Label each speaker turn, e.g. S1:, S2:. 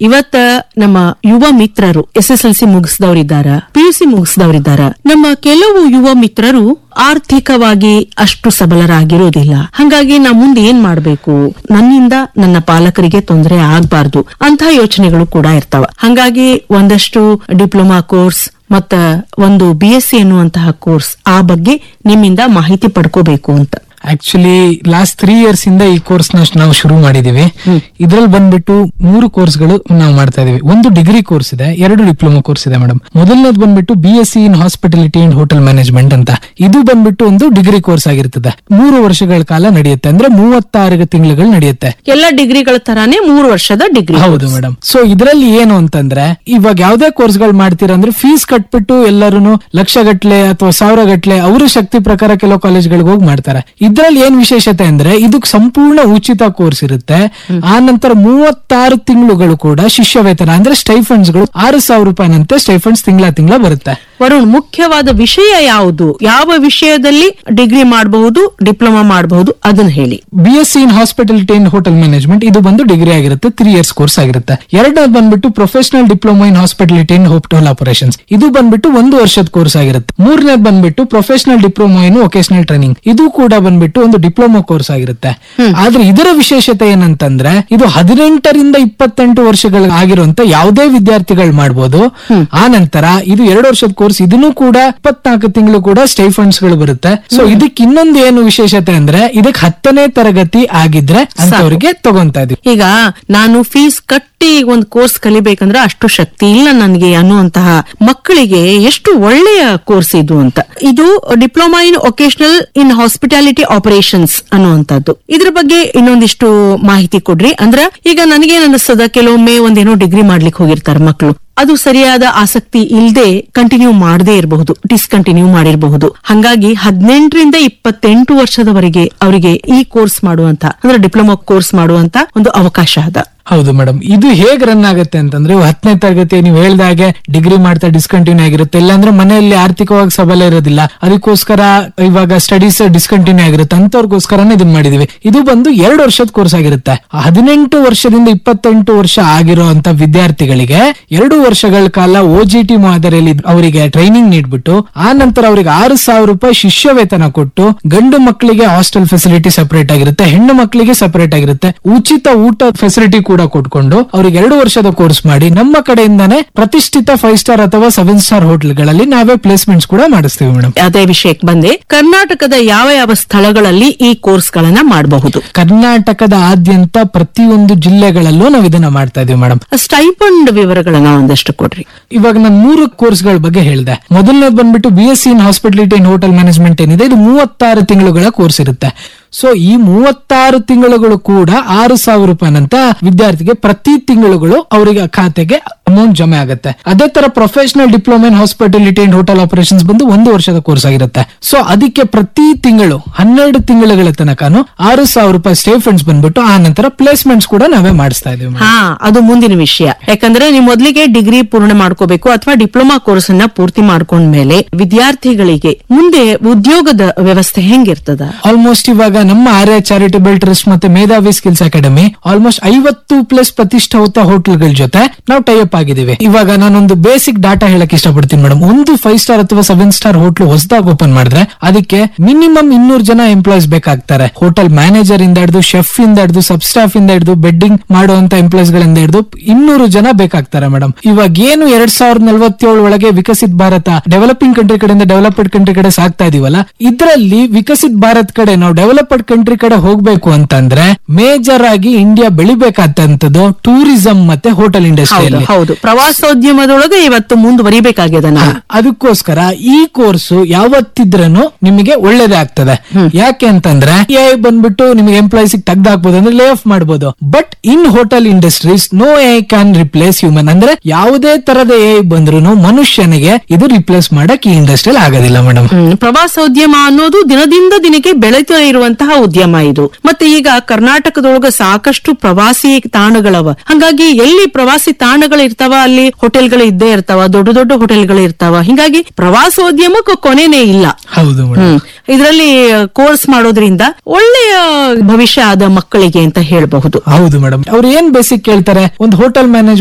S1: ಇವತ್ತ ನಮ್ಮ ಯುವ ಮಿತ್ರರು ಎಸ್ ಎಸ್ ಎಲ್ ಸಿ ಮುಗಿಸಿದವರಿದ್ದಾರ ಪಿಯುಸಿ ಮುಗಿಸಿದವರಿದ್ದಾರ ನಮ್ಮ ಕೆಲವು ಯುವ ಮಿತ್ರರು ಆರ್ಥಿಕವಾಗಿ ಅಷ್ಟು ಸಬಲರಾಗಿರೋದಿಲ್ಲ ಹಂಗಾಗಿ ನಾ ಮುಂದೆ ಏನ್ ಮಾಡ್ಬೇಕು ನನ್ನಿಂದ ನನ್ನ ಪಾಲಕರಿಗೆ ತೊಂದರೆ ಆಗ್ಬಾರ್ದು ಅಂತ ಯೋಚನೆಗಳು ಕೂಡ ಇರ್ತಾವ ಹಂಗಾಗಿ ಒಂದಷ್ಟು ಡಿಪ್ಲೊಮಾ ಕೋರ್ಸ್ ಮತ್ತ ಒಂದು ಬಿ ಎಸ್ ಸಿ ಎನ್ನುವಂತಹ ಕೋರ್ಸ್ ಆ ಬಗ್ಗೆ ನಿಮ್ಮಿಂದ ಮಾಹಿತಿ ಪಡ್ಕೋಬೇಕು ಅಂತ
S2: ಆಕ್ಚುಲಿ ಲಾಸ್ಟ್ ತ್ರೀ ಇಯರ್ಸ್ ಇಂದ ಈ ಕೋರ್ಸ್ ನ ನಾವು ಶುರು ಮಾಡಿದೀವಿ ಇದ್ರಲ್ಲಿ ಬಂದ್ಬಿಟ್ಟು ಮೂರು ಕೋರ್ಸ್ ಗಳು ನಾವು ಮಾಡ್ತಾ ಇದೀವಿ ಒಂದು ಡಿಗ್ರಿ ಕೋರ್ಸ್ ಇದೆ ಎರಡು ಡಿಪ್ಲೊಮಾ ಕೋರ್ಸ್ ಇದೆ ಮೇಡಮ್ ಮೊದಲನೇದು ಬಂದ್ಬಿಟ್ಟು B S C in hospitality and hotel management ಅಂತ ಇದು ಬಂದ್ಬಿಟ್ಟು ಒಂದು ಡಿಗ್ರಿ ಕೋರ್ಸ್ ಆಗಿರ್ತದೆ ಮೂರು ವರ್ಷಗಳ ಕಾಲ ನಡೆಯುತ್ತೆ ಅಂದ್ರೆ ಮೂವತ್ತಾರು ತಿಂಗಳುಗಳು ನಡೆಯುತ್ತೆ
S1: ಎಲ್ಲ ಡಿಗ್ರಿಗಳ ತರಾನೇ ಮೂರು ವರ್ಷದ ಡಿಗ್ರಿ
S2: ಹೌದು ಮೇಡಮ್ ಸೊ ಇದರಲ್ಲಿ ಏನು ಅಂತಂದ್ರೆ ಇವಾಗ ಯಾವ್ದೇ ಕೋರ್ಸ್ ಗಳು ಮಾಡ್ತೀರಾ ಅಂದ್ರೆ ಫೀಸ್ ಕಟ್ಬಿಟ್ಟು ಎಲ್ಲರೂ ಲಕ್ಷ ಗಟ್ಲೆ ಅಥವಾ ಸಾವಿರ ಗಟ್ಲೆ ಅವರ ಶಕ್ತಿ ಪ್ರಕಾರ ಕೆಲವು ಕಾಲೇಜ್ಗಳಿಗೆ ಹೋಗಿ ಮಾಡ್ತಾರೆ ಇದ್ರಲ್ಲಿ ಏನ್ ವಿಶೇಷತೆ ಅಂದ್ರೆ ಇದಕ್ ಸಂಪೂರ್ಣ ಉಚಿತ ಕೋರ್ಸ್ ಇರುತ್ತೆ ಆ ನಂತರ ಮೂವತ್ತಾರು ತಿಂಗಳುಗಳು ಕೂಡ ಶಿಷ್ಯ ವೇತನ ಅಂದ್ರೆ ಸ್ಟೈಫಂಡ್ಸ್ ಗಳು ಆರು ಸಾವಿರ ರೂಪಾಯಿನಂತೆ ಸ್ಟೈಫಂಡ್ಸ್ ತಿಂಗಳ ತಿಂಗಳ ಬರುತ್ತೆ
S1: ವರುಣ್ ಮುಖ್ಯವಾದ ವಿಷಯ ಯಾವುದು ಯಾವ ವಿಷಯದಲ್ಲಿ ಡಿಗ್ರಿ ಮಾಡಬಹುದು ಡಿಪ್ಲೊಮಾ ಮಾಡಬಹುದು ಅದನ್ನ ಹೇಳಿ
S2: B S C in hospitality and hotel management ಇದು ಬಂದು ಡಿಗ್ರಿ ಆಗಿರುತ್ತೆ ತ್ರೀ ಇಯರ್ಸ್ ಕೋರ್ಸ್ ಆಗಿರುತ್ತೆ ಎರಡನೇದು ಬಂದ್ಬಿಟ್ಟು professional diploma in hospitality and hotel operations ಇದು ಬಂದ್ಬಿಟ್ಟು ಒಂದು ವರ್ಷದ ಕೋರ್ಸ್ ಆಗಿರುತ್ತೆ ಮೂರನೇದು ಬಂದ್ಬಿಟ್ಟು professional diploma in vocational training ಇದು ಕೂಡ ಬಂದ್ಬಿಟ್ಟು ಒಂದು ಡಿಪ್ಲೊಮಾ ಕೋರ್ಸ್ ಆಗಿರುತ್ತೆ ಆದ್ರೆ ಇದರ ವಿಶೇಷತೆ ಏನಂತಂದ್ರೆ ಇದು ಹದಿನೆಂಟರಿಂದ ಇಪ್ಪತ್ತೆಂಟು ವರ್ಷಗಳ ಆಗಿರುವಂತ ಯಾವುದೇ ವಿದ್ಯಾರ್ಥಿಗಳು ಮಾಡಬಹುದು ಆ ನಂತರ ಇದು ಎರಡು ವರ್ಷದ ಕೋರ್ಸ್ ಇದನ್ನು ಕೂಡ ಇಪ್ಪತ್ನಾಲ್ಕು ತಿಂಗಳು ಕೂಡ ಸ್ಟೈಫಂಡ್ಸ್ ಗಳು ಬರುತ್ತೆ ಸೊ ಇದಕ್ಕೆ ಇನ್ನೊಂದು ಏನು ವಿಶೇಷತೆ ಅಂದ್ರೆ ಇದಕ್ಕೆ ಹತ್ತನೇ ತರಗತಿ ಆಗಿದ್ರೆ ಅಂತವರಿಗೆ ತಗೊಂತಾ ಇದೀವಿ
S1: ಈಗ ನಾನು ಫೀಸ್ ಕಟ್ಟಿ ಒಂದು ಕೋರ್ಸ್ ಕಲಿಬೇಕಂದ್ರೆ ಅಷ್ಟು ಶಕ್ತಿ ಇಲ್ಲ ನನಗೆ ಅನ್ನುವಂತಹ ಮಕ್ಕಳಿಗೆ ಎಷ್ಟು ಒಳ್ಳೆಯ ಕೋರ್ಸ್ ಇದು ಅಂತ ಇದು diploma in vocational in hospitality operations ಅನ್ನುವಂಥದ್ದು ಇದ್ರ ಬಗ್ಗೆ ಇನ್ನೊಂದಿಷ್ಟು ಮಾಹಿತಿ ಕೊಡ್ರಿ ಅಂದ್ರ ಈಗ ನನಗೇನ್ ಅನಿಸ್ತದ ಕೆಲವೊಮ್ಮೆ ಒಂದೇನೋ ಡಿಗ್ರಿ ಮಾಡ್ಲಿಕ್ಕೆ ಹೋಗಿರ್ತಾರೆ ಮಕ್ಕಳು ಅದು ಸರಿಯಾದ ಆಸಕ್ತಿ ಇಲ್ಲದೆ ಕಂಟಿನ್ಯೂ ಮಾಡದೇ ಇರಬಹುದು ಡಿಸ್ಕಂಟಿನ್ಯೂ ಮಾಡಿರಬಹುದು ಹಂಗಾಗಿ ಹದಿನೆಂಟರಿಂದ ಇಪ್ಪತ್ತೆಂಟು ವರ್ಷದವರೆಗೆ ಅವರಿಗೆ ಈ ಕೋರ್ಸ್ ಮಾಡುವಂತ ಅಂದ್ರೆ ಡಿಪ್ಲೊಮಾ ಕೋರ್ಸ್ ಮಾಡುವಂತ ಒಂದು ಅವಕಾಶ ಅದ
S2: ಹೌದು ಮೇಡಮ್ ಇದು ಹೇಗ್ ರನ್ ಆಗುತ್ತೆ ಅಂತಂದ್ರೆ ಇವಾಗ ಹತ್ತನೇ ತರಗತಿ ನೀವು ಹೇಳ್ದಾಗೆ ಡಿಗ್ರಿ ಮಾಡ್ತಾ ಡಿಸ್ಕಂಟಿನ್ಯೂ ಆಗಿರುತ್ತೆ ಇಲ್ಲಾಂದ್ರೆ ಮನೆಯಲ್ಲಿ ಆರ್ಥಿಕವಾಗಿ ಸಬಲ ಇರೋದಿಲ್ಲ ಅದಕ್ಕೋಸ್ಕರ ಇವಾಗ ಸ್ಟಡೀಸ್ ಡಿಸ್ಕಂಟಿನ್ಯೂ ಆಗಿರುತ್ತೆ ಅಂತವ್ರಿಗೋಸ್ಕರನೇ ಇದನ್ನ ಮಾಡಿದೀವಿ ಇದು ಬಂದು ಎರಡು ವರ್ಷದ ಕೋರ್ಸ್ ಆಗಿರುತ್ತೆ ಹದಿನೆಂಟು ವರ್ಷದಿಂದ ಇಪ್ಪತ್ತೆಂಟು ವರ್ಷ ಆಗಿರೋ ಅಂತ ವಿದ್ಯಾರ್ಥಿಗಳಿಗೆ ಎರಡು ವರ್ಷಗಳ ಕಾಲ ಒ ಜಿ ಟಿ ಮಾದರಿಯಲ್ಲಿ ಅವರಿಗೆ ಟ್ರೈನಿಂಗ್ ನೀಡ್ಬಿಟ್ಟು ಆ ನಂತರ ಅವರಿಗೆ ಆರು ಸಾವಿರ ರೂಪಾಯಿ ಶಿಷ್ಯ ವೇತನ ಕೊಟ್ಟು ಗಂಡು ಮಕ್ಕಳಿಗೆ ಹಾಸ್ಟೆಲ್ ಫೆಸಿಲಿಟಿ ಸಪರೇಟ್ ಆಗಿರುತ್ತೆ ಹೆಣ್ಣು ಮಕ್ಕಳಿಗೆ ಸಪರೇಟ್ ಆಗಿರುತ್ತೆ ಉಚಿತ ಊಟ ಫೆಸಿಲಿಟಿ ಕೂಡ ಕೊಟ್ಕೊಂಡು ಅವ್ರಿಗೆ ಎರಡು ವರ್ಷದ ಕೋರ್ಸ್ ಮಾಡಿ ನಮ್ಮ ಕಡೆಯಿಂದಾನೇ ಪ್ರತಿಷ್ಠಿತ ಫೈವ್ ಸ್ಟಾರ್ ಅಥವಾ ಸೆವೆನ್ ಸ್ಟಾರ್ ಹೋಟೆಲ್ಗಳಲ್ಲಿ ನಾವೇ ಪ್ಲೇಸ್ಮೆಂಟ್ಸ್ ಕೂಡ ಮಾಡಿಸ್ತೀವಿ ಮೇಡಮ್
S1: ಅದೇ ವಿಷಯಕ್ಕೆ ಬಂದೆ ಕರ್ನಾಟಕದ ಯಾವ ಯಾವ ಸ್ಥಳಗಳಲ್ಲಿ ಈ ಕೋರ್ಸ್ ಗಳನ್ನ ಮಾಡಬಹುದು
S2: ಕರ್ನಾಟಕದ ಆದ್ಯಂತ ಪ್ರತಿಯೊಂದು ಜಿಲ್ಲೆಗಳಲ್ಲೂ ನಾವು ಇದನ್ನ ಮಾಡ್ತಾ ಇದೀವಿ ಮೇಡಮ್
S1: ಸ್ಟೈಪಂಡ್ ವಿವರಗಳನ್ನ ಒಂದಷ್ಟು ಕೊಡ್ರಿ
S2: ಇವಾಗ ನಾನು ಮೂರು ಕೋರ್ಸ್ ಗಳ ಬಗ್ಗೆ ಹೇಳಿದೆ ಮೊದಲನೇದು ಬಂದ್ಬಿಟ್ಟು B S C in hospitality in hotel management ಏನಿದೆ ಇದು ಮೂವತ್ತಾರು ತಿಂಗಳುಗಳ ಕೋರ್ಸ್ ಇರುತ್ತೆ ಸೊ ಈ ಮೂವತ್ತಾರು ತಿಂಗಳುಗಳು ಕೂಡ ಆರು ಸಾವಿರ ರೂಪಾಯಿನಂತ ವಿದ್ಯಾರ್ಥಿಗೆ ಪ್ರತಿ ತಿಂಗಳುಗಳು ಅವರಿಗೆ ಖಾತೆಗೆ ಅಮೌಂಟ್ ಜಮೆ ಆಗುತ್ತೆ ಅದೇ ತರ professional diploma in hospitality and hotel operations ಬಂದು ಒಂದು ವರ್ಷದ ಕೋರ್ಸ್ ಆಗಿರುತ್ತೆ ಸೊ ಅದಕ್ಕೆ ಪ್ರತಿ ತಿಂಗಳು ಹನ್ನೆರಡು ತಿಂಗಳುಗಳ ತನಕನು ಆರು ಸಾವಿರ ರೂಪಾಯಿ ಸ್ಟೇ ಫಂಡ್ಸ್ ಬಂದ್ಬಿಟ್ಟು ಆ ನಂತರ ಪ್ಲೇಸ್ಮೆಂಟ್ಸ್ ಕೂಡ ನಾವೇ ಮಾಡಿಸ್ತಾ ಇದೀವಿ madam.
S1: ಹಾ ಅದು ಮುಂದಿನ ವಿಷಯ ಯಾಕಂದ್ರೆ ನೀವು ಮೊದಲಿಗೆ ಡಿಗ್ರಿ ಪೂರ್ಣ ಮಾಡ್ಕೋಬೇಕು ಅಥವಾ ಡಿಪ್ಲೊಮಾ ಕೋರ್ಸ್ ಅನ್ನ ಪೂರ್ತಿ ಮಾಡ್ಕೊಂಡ್ಮೇಲೆ ವಿದ್ಯಾರ್ಥಿಗಳಿಗೆ ಮುಂದೆ ಉದ್ಯೋಗದ ವ್ಯವಸ್ಥೆ ಹೆಂಗಿರ್ತದ
S2: ಆಲ್ಮೋಸ್ಟ್ ಇವಾಗ ನಮ್ಮ ಆರ್ಯ ಚಾರಿಟಬಲ್ ಟ್ರಸ್ಟ್ ಮತ್ತೆ ಮೇಧಾವಿ ಸ್ಕಿಲ್ಸ್ ಅಕಾಡೆಮಿ ಆಲ್ಮೋಸ್ಟ್ ಐವತ್ತು ಪ್ಲಸ್ ಪ್ರತಿಷ್ಠಾತ ಹೋಟೆಲ್ಗಳ ಜೊತೆ ನಾವು ಟೈಅಪ್ ಆಗಿದ್ದೀವಿ ಇವಾಗ ನಾನೊಂದು ಬೇಸಿಕ್ ಡಾಟಾ ಹೇಳಕ್ ಇಷ್ಟಪಡ್ತೀನಿ ಮೇಡಮ್ ಒಂದು ಫೈವ್ ಸ್ಟಾರ್ ಅಥವಾ ಸೆವೆನ್ ಸ್ಟಾರ್ ಹೋಟ್ಲು ಹೊಸದಾಗಿ ಓಪನ್ ಮಾಡಿದ್ರೆ ಅದಕ್ಕೆ ಮಿನಿಮಮ್ ಇನ್ನೂರು ಜನ ಎಂಪ್ಲಾಯ್ಸ್ ಬೇಕಾಗ್ತಾರೆ ಹೋಟೆಲ್ ಮ್ಯಾನೇಜರ್ ಇಂದ ಹಿಡಿದು ಶೆಫ್ ಇಂದ ಹಿಡಿದು ಸಬ್ ಸ್ಟಾಫ್ ಇಂದ ಹಿಡಿದು ಬೆಡ್ಡಿಂಗ್ ಮಾಡುವಂತ ಎಂಪ್ಲಾಯ್ಸ್ ಗಳಿಂದ ಹಿಡಿದು ಇನ್ನೂರು ಜನ ಬೇಕಾಗ್ತಾರೆ ಮೇಡಮ್ ಇವಾಗ ಏನು ಎರಡ್ ಸಾವಿರದ ನಲವತ್ತೇಳು ಒಳಗೆ ವಿಕಸಿತ್ ಭಾರತ ಡೆವಲಪಿಂಗ್ ಕಂಟ್ರಿ ಕಡೆಯಿಂದ ಡೆವಲಪ್ಡ್ ಕಂಟ್ರಿ ಕಡೆ ಸಾಕ್ತಾ ಇದೀವಲ್ಲ ಇದರಲ್ಲಿ ವಿಕಸಿತ್ ಭಾರತ್ ಕಡೆ ನಾವು ಡೆವಲಪ್ಡ್ ಕಂಟ್ರಿ ಕಡೆ ಹೋಗ್ಬೇಕು ಅಂತಂದ್ರೆ ಮೇಜರ್ ಆಗಿ ಇಂಡಿಯಾ ಬೆಳಿಬೇಕಾದಂತದ್ದು ಟೂರಿಸಂ ಮತ್ತೆ ಹೋಟೆಲ್
S1: ಹೌದು
S2: ಇಂಡಸ್ಟ್ರಿಯಲ್ಲಿ
S1: ಹೌದು ಪ್ರವಾಸೋದ್ಯಮದೊಳಗೆ ಇವತ್ತು ಮುಂದುವರಿಬೇಕಾಗ್ಯದ ನಾವು
S2: ಅದಕ್ಕೋಸ್ಕರ ಈ ಕೋರ್ಸ್ ಯಾವತ್ತಿದ್ರೂ ನಿಮಗೆ ಒಳ್ಳೇದೇ ಆಗ್ತದೆ ಯಾಕೆ ಅಂತಂದ್ರೆ ಎ ಬಂದ್ಬಿಟ್ಟು ನಿಮಗೆ ಎಂಪ್ಲಾಯ್ಸ್ ತೆಗ್ದಾಕ್ಬೋದು ಅಂದ್ರೆ ಲೇ ಆಫ್ ಮಾಡಬಹುದು but in hotel industries no A can replace human ಅಂದ್ರೆ ಯಾವುದೇ ತರದ ಎ ಬಂದ್ರು ಮನುಷ್ಯನಿಗೆ ಇದು ರಿಪ್ಲೇಸ್ ಮಾಡಕ್ ಈ ಇಂಡಸ್ಟ್ರಿಯಲ್ಲಿ ಆಗೋದಿಲ್ಲ ಮೇಡಮ್
S1: ಹ್ಮ್, ಪ್ರವಾಸೋದ್ಯಮ ಅನ್ನೋದು ದಿನದಿಂದ ದಿನಕ್ಕೆ ಬೆಳೀತಾ ಇರುವಂತಹ ಉದ್ಯಮ ಇದು ಮತ್ತೆ ಈಗ ಕರ್ನಾಟಕದೊಳಗ ಸಾಕಷ್ಟು ಪ್ರವಾಸಿ ತಾಣಗಳವ ಹಂಗಾಗಿ ಎಲ್ಲಿ ಪ್ರವಾಸಿ ತಾಣಗಳು ಇರ್ತಾವ ಅಲ್ಲಿ ಹೋಟೆಲ್ಗಳು ಇದ್ದೇ ಇರ್ತಾವ ದೊಡ್ಡ ದೊಡ್ಡ ಹೋಟೆಲ್ಗಳು ಇರ್ತಾವ ಹಿಂಗಾಗಿ ಪ್ರವಾಸೋದ್ಯಮಕ್ಕೆ ಕೊನೆನೇ ಇಲ್ಲ
S2: ಹೌದು ಮೇಡಮ್
S1: ಹ್ಮ್ ಇದರಲ್ಲಿ ಕೋರ್ಸ್ ಮಾಡೋದ್ರಿಂದ ಒಳ್ಳೆಯ ಭವಿಷ್ಯ ಆದ ಮಕ್ಕಳಿಗೆ ಅಂತ ಹೇಳಬಹುದು
S2: ಹೌದು ಮೇಡಮ್ ಅವ್ರು ಏನ್ ಬೇಸಿಕ್ ಕೇಳ್ತಾರೆ ಒಂದು ಹೋಟೆಲ್ ಮ್ಯಾನೇಜ್